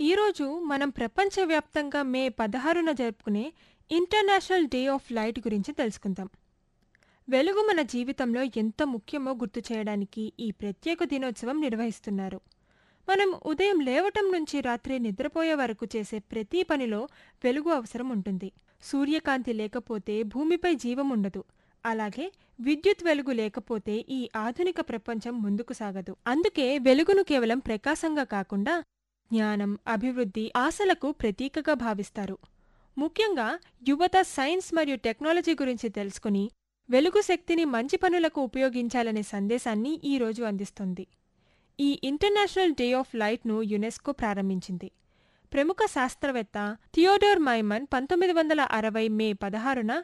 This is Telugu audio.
ఈరోజు మనం ప్రపంచవ్యాప్తంగా మే పదహారున జరుపుకునే ఇంటర్నేషనల్ డే ఆఫ్ లైట్ గురించి తెలుసుకుందాం వెలుగు మన జీవితంలో ఎంత ముఖ్యమో గుర్తు చేయడానికి ఈ ప్రత్యేక దినోత్సవం నిర్వహిస్తున్నారు మనం ఉదయం లేవటం నుంచి రాత్రి నిద్రపోయే వరకు చేసే ప్రతి పనిలో వెలుగు అవసరం ఉంటుంది సూర్యకాంతి లేకపోతే భూమిపై జీవం ఉండదు అలాగే విద్యుత్ వెలుగు లేకపోతే ఈ ఆధునిక ప్రపంచం ముందుకు సాగదు అందుకే వెలుగును కేవలం ప్రకాశంగా కాకుండా జ్ఞానం అభివృద్ధి ఆశలకు ప్రతీకగా భావిస్తారు ముఖ్యంగా యువత సైన్స్ మరియు టెక్నాలజీ గురించి తెలుసుకుని వెలుగు శక్తిని మంచి పనులకు ఉపయోగించాలనే సందేశాన్ని ఈ రోజు అందిస్తుంది ఈ ఇంటర్నేషనల్ డే ఆఫ్ లైట్ను యునెస్కో ప్రారంభించింది ప్రముఖ శాస్త్రవేత్త థియోడోర్ మైమన్ పంతొమ్మిది వందల అరవై మే పదహారున